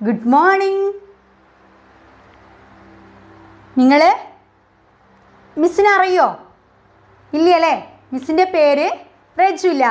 Good morning നിങ്ങൾ മിസ്സിനെ അറിയോ ഇല്ലല്ലേ മിസ്സിൻ്റെ പേര് റജുല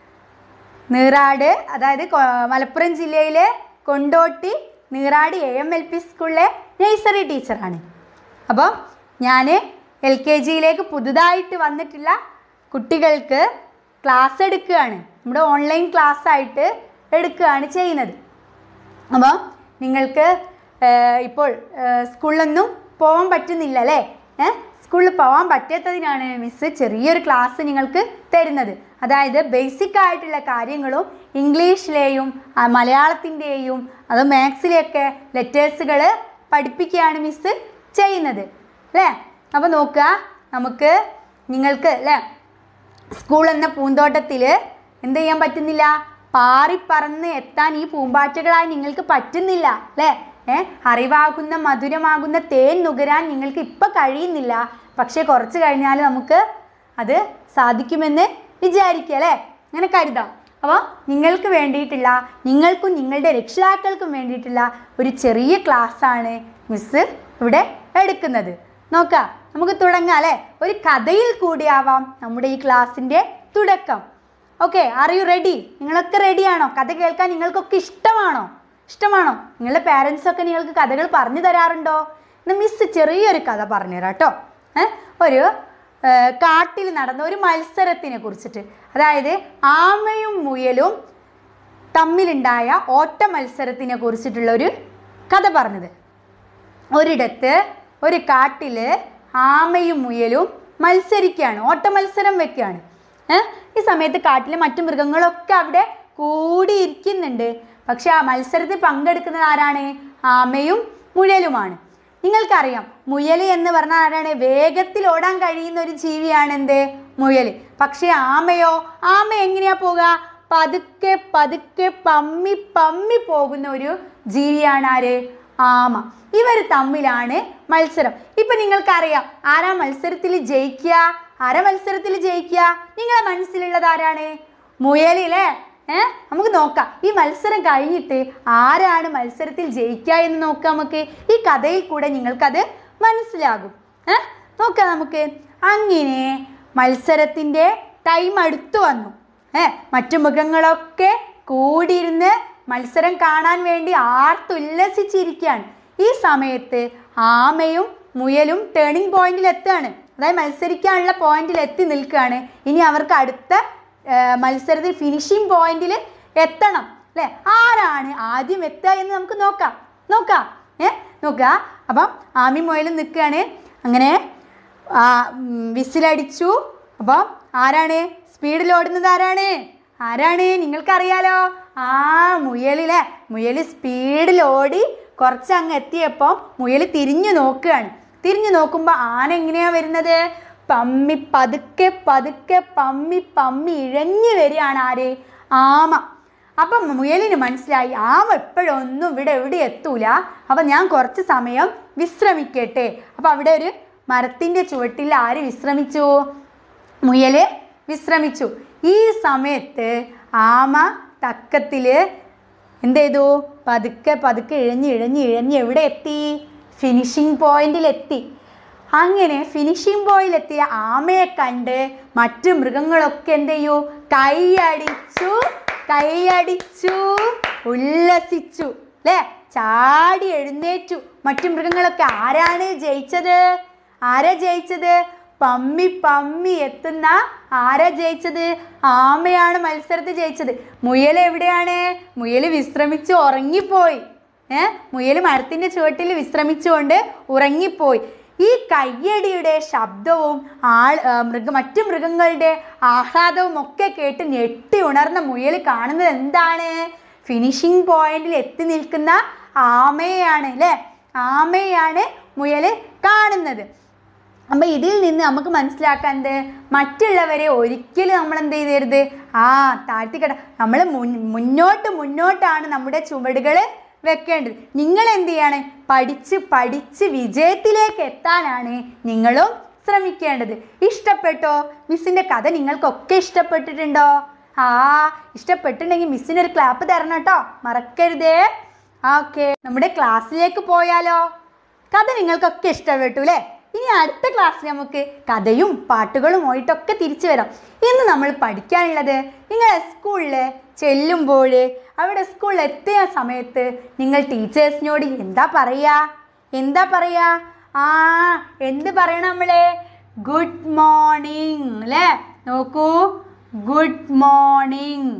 നീറാട് അതായത് കൊ- മലപ്പുറം ജില്ലയിലെ Kondotty Neerad A M L P സ്കൂളിലെ നഴ്സറി ടീച്ചറാണ് അപ്പോൾ ഞാൻ എൽ കെ ജിയിലേക്ക് പുതുതായിട്ട് വന്നിട്ടുള്ള കുട്ടികൾക്ക് ക്ലാസ് എടുക്കുകയാണ് നമ്മുടെ ഓൺലൈൻ ക്ലാസ് ആയിട്ട് എടുക്കുകയാണ് ചെയ്യുന്നത് അപ്പോൾ നിങ്ങൾക്ക് ഏഹ്, ഇപ്പോൾ ഏഹ്, സ്കൂളിലൊന്നും പോകാൻ പറ്റുന്നില്ല അല്ലേ ഏഹ് സ്കൂളിൽ പോകാൻ പറ്റാത്തതിനാണ് മിസ്സ് ചെറിയൊരു ക്ലാസ് നിങ്ങൾക്ക് തരുന്നത് അതായത് ബേസിക് ആയിട്ടുള്ള കാര്യങ്ങളും ഇംഗ്ലീഷിലെയും ആ, മലയാളത്തിൻ്റെയും അത് മാത്സിലെയൊക്കെ ലെറ്റേഴ്സുകൾ പഠിപ്പിക്കുകയാണ് മിസ്സ് ചെയ്യുന്നത് അല്ലേ അപ്പോൾ നോക്കുക നമുക്ക് നിങ്ങൾക്ക് അല്ലേ സ്കൂൾ എന്ന പൂന്തോട്ടത്തിൽ എന്ത് ചെയ്യാൻ പറ്റുന്നില്ല പാറിപ്പറന്ന് എത്താൻ ഈ പൂമ്പാറ്റകളായി നിങ്ങൾക്ക് പറ്റുന്നില്ല അല്ലേ ഏ അറിവാകുന്ന മധുരമാകുന്ന തേൻ നുകരാൻ നിങ്ങൾക്ക് ഇപ്പം കഴിയുന്നില്ല പക്ഷേ കുറച്ച് കഴിഞ്ഞാൽ നമുക്ക് അത് സാധിക്കുമെന്ന് വിചാരിക്കുക അല്ലേ അങ്ങനെ കരുതാം അപ്പോൾ നിങ്ങൾക്ക് വേണ്ടിയിട്ടുള്ള നിങ്ങൾക്കും നിങ്ങളുടെ രക്ഷിതാക്കൾക്കും വേണ്ടിയിട്ടുള്ള ഒരു ചെറിയ ക്ലാസ്സാണ് മിസ്സ് ഇവിടെ എടുക്കുന്നത് നോക്കാം നമുക്ക് തുടങ്ങാം അല്ലേ ഒരു കഥയിൽ കൂടിയാവാം നമ്മുടെ ഈ ക്ലാസ്സിൻ്റെ തുടക്കം ഓക്കെ ആർ യു റെഡി നിങ്ങളൊക്കെ റെഡിയാണോ കഥ കേൾക്കാൻ നിങ്ങൾക്കൊക്കെ ഇഷ്ടമാണോ ഇഷ്ടമാണോ നിങ്ങളുടെ പാരൻസ് ഒക്കെ നിങ്ങൾക്ക് കഥകൾ പറഞ്ഞു തരാറുണ്ടോ ഇന്ന് മിസ് ചെറിയൊരു കഥ പറഞ്ഞുതരാം കേട്ടോ ഏ ഒരു കാട്ടിൽ നടന്ന ഒരു മത്സരത്തിനെ കുറിച്ചിട്ട് അതായത് ആമയും മുയലും തമ്മിലുണ്ടായ ഓട്ട മത്സരത്തിനെ കുറിച്ചിട്ടുള്ള ഒരു കഥ പറഞ്ഞത് ഒരിടത്ത് ഒരു കാട്ടിൽ ആമയും മുയലും മത്സരിക്കുകയാണ് ഓട്ട മത്സരം വെക്കുകയാണ് ഏഹ് ഈ സമയത്ത് കാട്ടിലെ മറ്റു മൃഗങ്ങളൊക്കെ അവിടെ കൂടിയിരിക്കുന്നുണ്ട് പക്ഷെ ആ മത്സരത്തിൽ പങ്കെടുക്കുന്നത് ആരാണ് ആമയും മുയലുമാണ് നിങ്ങൾക്കറിയാം മുയൽ എന്ന് പറഞ്ഞാൽ ആരാണ് വേഗത്തിൽ ഓടാൻ കഴിയുന്ന ഒരു ജീവിയാണ് എന്ത് മുയൽ പക്ഷേ ആമയോ ആമ എങ്ങനെയാ പോകുക പതുക്കെ പതുക്കെ പമ്മി പമ്മി പോകുന്ന ഒരു ജീവിയാണ് ആര് ആമ ഇവർ തമ്മിലാണ് മത്സരം ഇപ്പൊ നിങ്ങൾക്കറിയാം ആരാ മത്സരത്തിൽ ജയിക്കുക ആരാ മത്സരത്തിൽ ജയിക്കുക നിങ്ങളെ മനസ്സിലുള്ളത് ആരാണ് മുയലില്ലേ ഏ നമുക്ക് നോക്കാം ഈ മത്സരം കഴിഞ്ഞിട്ട് ആരാണ് മത്സരത്തിൽ ജയിക്കുക എന്ന് നോക്കാം നമുക്ക് ഈ കഥയിൽ കൂടെ നിങ്ങൾക്കത് മനസ്സിലാകും ഏ നോക്കാം നമുക്ക് അങ്ങനെ മത്സരത്തിൻ്റെ ടൈം അടുത്തു വന്നു ഏ മറ്റു മൃഗങ്ങളൊക്കെ കൂടിയിരുന്ന് മത്സരം കാണാൻ വേണ്ടി ആർത്തുല്ലസിച്ചിരിക്കുകയാണ് ഈ സമയത്ത് ആമയും മുയലും ടേണിംഗ് പോയിന്റിൽ എത്തുകയാണ് അതായത് മത്സരിക്കാനുള്ള പോയിന്റിൽ എത്തി നിൽക്കുകയാണ് ഇനി അവർക്ക് അടുത്ത ആ, മത്സരത്തിൽ ഫിനിഷിംഗ് പോയിന്റിൽ എത്തണം അല്ലേ ആരാണ് ആദ്യം എത്തുക എന്ന് നമുക്ക് നോക്കാം നോക്കാം ഏ നോക്കുക അപ്പം ആമി മുയലും നിൽക്കുകയാണ് അങ്ങനെ ആ, ഉം, വിസിലടിച്ചു അപ്പം ആരാണ് സ്പീഡിൽ ഓടുന്നത് ആരാണ് ആരാണ് നിങ്ങൾക്കറിയാലോ ആ മുയലിലെ മുയൽ സ്പീഡിൽ ഓടി കുറച്ച് അങ്ങ് എത്തിയപ്പോൾ മുയൽ തിരിഞ്ഞു നോക്കുകയാണ് തിരിഞ്ഞു നോക്കുമ്പോൾ ആന എങ്ങനെയാ വരുന്നത് പമ്മി പതുക്കെ പതുക്കെ പമ്മി പമ്മി ഇഴഞ്ഞു വരികയാണ് ആര് ആമ അപ്പം മുയലിന് മനസ്സിലായി ആമ എപ്പോഴൊന്നും ഇവിടെ എവിടെ എത്തൂല അപ്പം ഞാൻ കുറച്ച് സമയം വിശ്രമിക്കട്ടെ അപ്പം അവിടെ ഒരു മരത്തിൻ്റെ ചുവട്ടിൽ ആര് വിശ്രമിച്ചു മുയല് വിശ്രമിച്ചു ഈ സമയത്ത് ആമ തക്കത്തിൽ എന്ത് ചെയ്തു പതുക്കെ പതുക്കെ ഇഴഞ്ഞ് ഇഴഞ്ഞ് ഇഴഞ്ഞ് എവിടെ എത്തി ഫിനിഷിംഗ് പോയിന്റിൽ എത്തി അങ്ങനെ ഫിനിഷിംഗ് പോയിന്റിൽ എത്തിയ ആമയെ കണ്ട് മറ്റു മൃഗങ്ങളൊക്കെ എന്ത് ചെയ്യൂ കൈയടിച്ചു കൈയടിച്ചു ഉല്ലസിച്ചു അല്ലേ ചാടി എഴുന്നേറ്റു മറ്റു മൃഗങ്ങളൊക്കെ ആരാണ് ജയിച്ചത് ആരാ ജയിച്ചത് പമ്മി പമ്മി എത്തുന്ന ആരാ ജയിച്ചത് ആമയാണ് മത്സരത്തിൽ ജയിച്ചത് മുയൽ എവിടെയാണ് മുയൽ വിശ്രമിച്ച് ഉറങ്ങിപ്പോയി ഏ മുയൽ മരത്തിൻ്റെ ചുവട്ടിൽ വിശ്രമിച്ചുകൊണ്ട് ഉറങ്ങിപ്പോയി ഈ കയ്യടിയുടെ ശബ്ദവും ആൾ ആ, മൃഗ മറ്റു മൃഗങ്ങളുടെ ആഹ്ലാദവും ഒക്കെ കേട്ട് ഞെട്ടി ഉണർന്ന മുയൽ കാണുന്നത് എന്താണ് ഫിനിഷിംഗ് പോയിന്റിൽ എത്തി നിൽക്കുന്ന ആമയെയാണ് അല്ലേ ആമയാണ് മുയൽ കാണുന്നത് അപ്പം ഇതിൽ നിന്ന് നമുക്ക് മനസ്സിലാക്കാൻ എന്ത് മറ്റുള്ളവരെ ഒരിക്കലും നമ്മൾ എന്ത് ചെയ്തരുത് ആ താഴ്ത്തിക്കട നമ്മൾ മുൻ മുന്നോട്ട് മുന്നോട്ടാണ് നമ്മുടെ ചുവടുകൾ വെക്കേണ്ടത് നിങ്ങൾ എന്ത് ചെയ്യാണ് പഠിച്ച് പഠിച്ച് വിജയത്തിലേക്ക് എത്താനാണ് നിങ്ങളും ശ്രമിക്കേണ്ടത് ഇഷ്ടപ്പെട്ടോ മിസ്സിൻ്റെ കഥ നിങ്ങൾക്കൊക്കെ ഇഷ്ടപ്പെട്ടിട്ടുണ്ടോ ആ ഇഷ്ടപ്പെട്ടിട്ടുണ്ടെങ്കിൽ മിസ്സിന് ഒരു ക്ലാപ്പ് തരണം കേട്ടോ മറക്കരുതേ ഓക്കെ നമ്മുടെ ക്ലാസ്സിലേക്ക് പോയാലോ കഥ നിങ്ങൾക്കൊക്കെ ഇഷ്ടപ്പെട്ടു അല്ലേ ഇനി അടുത്ത ക്ലാസ്സിൽ നമുക്ക് കഥയും പാട്ടുകളുമായിട്ടൊക്കെ തിരിച്ചു വരാം ഇന്ന് നമ്മൾ പഠിക്കാനുള്ളത് നിങ്ങൾ സ്കൂളിൽ ചെല്ലുമ്പോൾ അവിടെ സ്കൂളിൽ എത്തിയ സമയത്ത് നിങ്ങൾ ടീച്ചേഴ്സിനോട് എന്താ പറയുക എന്താ പറയുക ആ എന്ത് പറയണം നമ്മളെ ഗുഡ് മോർണിംഗ് അല്ലേ നോക്കൂ ഗുഡ് മോർണിംഗ്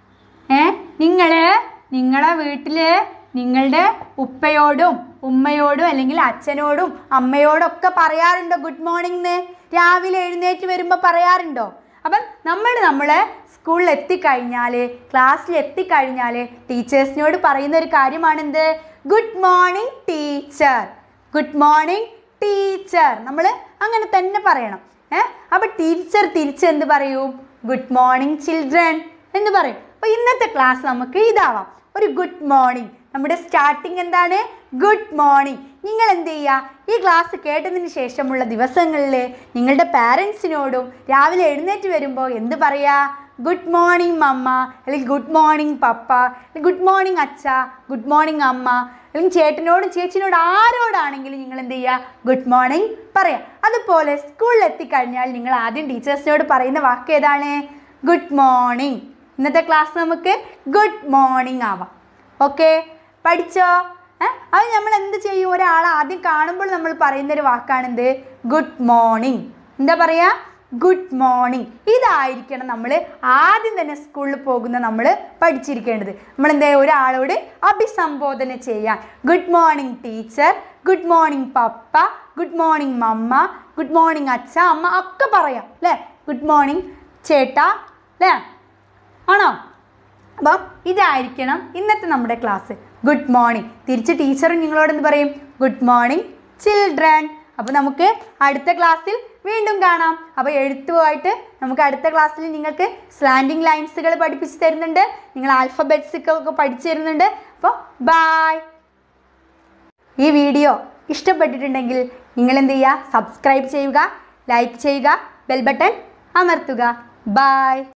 ഏ നിങ്ങള് നിങ്ങളെ വീട്ടില് നിങ്ങളുടെ ഉപ്പയോടും ഉമ്മയോടും അല്ലെങ്കിൽ അച്ഛനോടും അമ്മയോടും ഒക്കെ പറയാറുണ്ടോ ഗുഡ് മോർണിംഗ് എന്ന് രാവിലെ എഴുന്നേറ്റ് വരുമ്പോൾ പറയാറുണ്ടോ അപ്പം നമ്മൾ നമ്മളെ സ്കൂളിൽ എത്തിക്കഴിഞ്ഞാൽ ക്ലാസ്സിൽ എത്തിക്കഴിഞ്ഞാൽ ടീച്ചേഴ്സിനോട് പറയുന്ന ഒരു കാര്യമാണെന്ത് good morning teacher good morning teacher നമ്മൾ അങ്ങനെ തന്നെ പറയണം ഏ അപ്പം ടീച്ചർ തിരിച്ച് എന്ത് പറയും ഗുഡ് മോർണിംഗ് ചിൽഡ്രൻ എന്ന് പറയും അപ്പോൾ ഇന്നത്തെ ക്ലാസ് നമുക്ക് ഇതാവാം ഒരു ഗുഡ് മോർണിംഗ് നമ്മുടെ സ്റ്റാർട്ടിങ് എന്താണ് ഗുഡ് മോർണിംഗ് നിങ്ങൾ എന്ത് ചെയ്യുക ഈ ക്ലാസ് കേട്ടതിന് ശേഷമുള്ള ദിവസങ്ങളിൽ നിങ്ങളുടെ പാരൻസിനോടും രാവിലെ എഴുന്നേറ്റ് വരുമ്പോൾ എന്ത് പറയുക ഗുഡ് മോർണിംഗ് മമ്മ അല്ലെങ്കിൽ ഗുഡ് മോർണിംഗ് പപ്പ അല്ലെങ്കിൽ ഗുഡ് മോർണിംഗ് അച്ഛ ഗുഡ് മോർണിംഗ് അമ്മ അല്ലെങ്കിൽ ചേട്ടനോടും ചേച്ചിനോടും ആരോടാണെങ്കിലും നിങ്ങൾ എന്ത് ചെയ്യുക ഗുഡ് മോർണിംഗ് പറയാം അതുപോലെ സ്കൂളിൽ എത്തിക്കഴിഞ്ഞാൽ നിങ്ങൾ ആദ്യം ടീച്ചേഴ്സിനോട് പറയുന്ന വാക്ക് ഏതാണ് ഗുഡ് മോർണിംഗ് ഇന്നത്തെ ക്ലാസ് നമുക്ക് ഗുഡ് മോർണിംഗ് ആവാം ഓക്കെ പഠിച്ചോ ഏ? അത് നമ്മൾ എന്ത് ചെയ്യും ഒരാൾ ആദ്യം കാണുമ്പോൾ നമ്മൾ പറയുന്നൊരു വാക്കാണെന്ത് ഗുഡ് മോർണിംഗ് എന്താ പറയുക ഗുഡ് മോർണിംഗ് ഇതായിരിക്കണം നമ്മൾ ആദ്യം തന്നെ സ്കൂളിൽ പോകുന്ന നമ്മൾ പഠിച്ചിരിക്കേണ്ടത് നമ്മൾ എന്താ ഒരാളോട് അഭിസംബോധന ചെയ്യാൻ good morning teacher good morning papa good morning mama good morning അച്ഛ അമ്മ ഒക്കെ പറയാം അല്ലേ ഗുഡ് മോർണിംഗ് ചേട്ടാ അല്ലേ ആണോ അപ്പം ഇതായിരിക്കണം ഇന്നത്തെ നമ്മുടെ ക്ലാസ് ഗുഡ് മോർണിംഗ് തിരിച്ച് ടീച്ചറും നിങ്ങളോട് എന്ത് പറയും ഗുഡ് മോർണിംഗ് ചിൽഡ്രൻ അപ്പോൾ നമുക്ക് അടുത്ത ക്ലാസ്സിൽ വീണ്ടും കാണാം അപ്പോൾ എഴുത്തുമായിട്ട് നമുക്ക് അടുത്ത ക്ലാസ്സിൽ നിങ്ങൾക്ക് സ്ലാൻഡിങ് ലൈൻസുകൾ പഠിപ്പിച്ച് തരുന്നുണ്ട് നിങ്ങൾ ആൽഫബറ്റ്സ് ഒക്കെ പഠിച്ചു തരുന്നുണ്ട് അപ്പോൾ ബായ് ഈ വീഡിയോ ഇഷ്ടപ്പെട്ടിട്ടുണ്ടെങ്കിൽ നിങ്ങൾ എന്ത് ചെയ്യുക സബ്സ്ക്രൈബ് ചെയ്യുക ലൈക്ക് ചെയ്യുക ബെൽ ബട്ടൺ അമർത്തുക ബായ്